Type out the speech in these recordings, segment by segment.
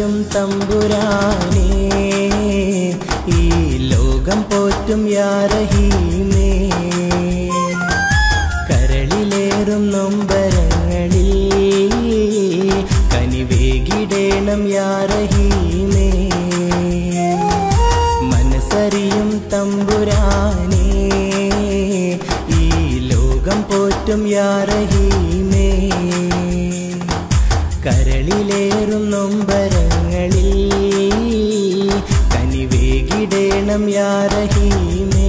മനസ്സറിയും തമ്പുരാനേ ഈ ലോകം പോറ്റും യാറഹീമേ കരളിലേറും നൊമ്പരങ്ങളിൽ കനിവേകിടേണം യാറഹീമേ മനസ്സറിയും തമ്പുരാനേ ഈ ലോകം പോറ്റും യാറഹീമേ കരളിലേറും നൊമ്പരങ്ങളിൽ കനിവേകിടേണം യാറഹീമേ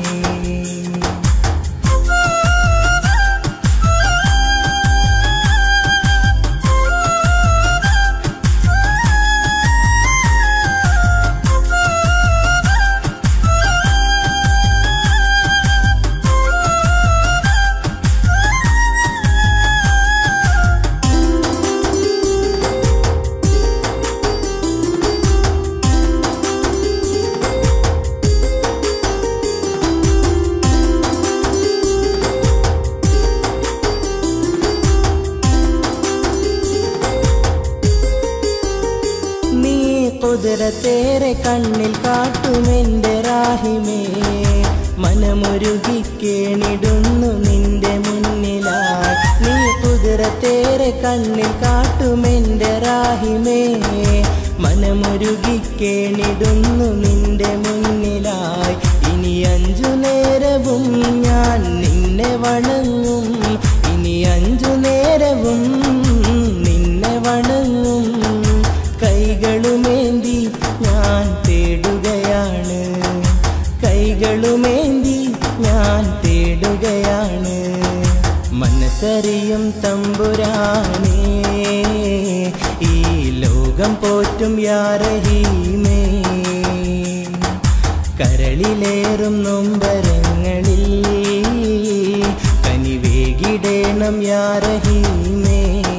നീ കുതിരത്തേറെ കണ്ണിൽ കാട്ടുമെന്റെ റാഹിമേ മനമുരുകി കേണിടുന്നു നിന്റെ മുന്നിലായി നീ കുതിരത്തേറെ കണ്ണിൽ കാട്ടുമെന്റെ റാഹിമേ മനമുരുകി കേണിടുന്നു നിന്റെ മുന്നിലായി ഇനി അഞ്ചു നേരവും ഞാൻ നിന്നെ വണങ്ങും ഇനി അഞ്ചു നേരവും നിന്നെ വണങ്ങും കൈകളുമേന്തി ഞാൻ തേടുകയാണ് കൈകളുമേന്തി ഞാൻ തേടുകയാണ് മനസ്സറിയും തമ്പുരാനേ ഈ ലോകം പോറ്റും യാറഹീമേ കരളിലേറും നൊമ്പരങ്ങളിൽ കനിവേകിടേണം യാറഹീമേ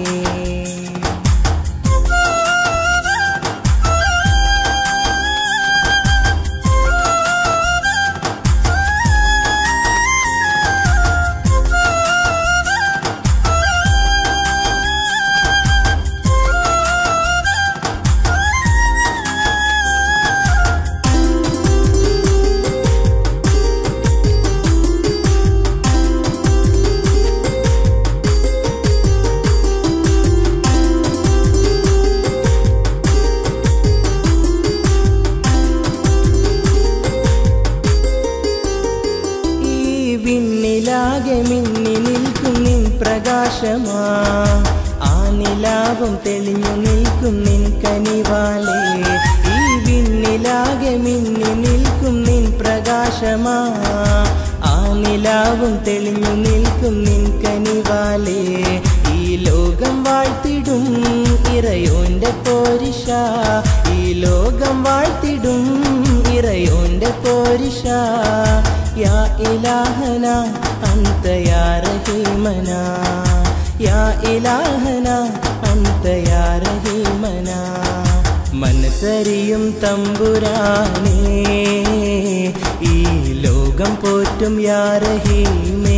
ഈ വിണ്ണിലാകെ മിന്നി നിൽക്കും നിൻ പ്രകാശമാ ആ നിലാവും തെളിഞ്ഞു നിൽക്കും നിൻ കനിവാലേ ഈ വിണ്ണിലാകെ മിന്നി നിൽക്കും നിൻ പ്രകാശമാ ആ നിലാവും തെളിഞ്ഞു നിൽക്കും നിൻ കനിവാലേ ഈ ലോകം വാഴ്ത്തിടും ഇറയോന്റെ പോരിഷ ഈ ലോകം വാഴ്ത്തിടും ഇറയോന്റെ പോരിഷ യാ ഇലാഹന അന്ത യാ റഹീമന യാ ഇലാഹന അന്ത യാ റഹീമന മനസ്സറിയും തമ്പുരാനേ ഈ ലോകം പോറ്റും യാ റഹീമേ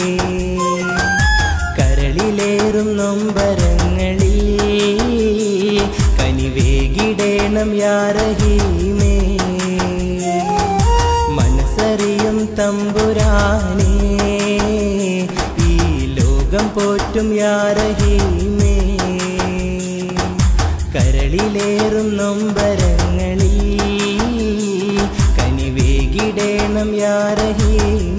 കരളിലേറും നൊമ്പരങ്ങളിൽ കനിവേകിടേണം യാറഹീമേ മനസ്സറിയും തമ്പുരാനേ ഈ ലോകം പോറ്റും യാറഹീമേ കരളിലേറും നൊമ്പരങ്ങളിൽ കനിവേകിടേണം യാറഹീമേ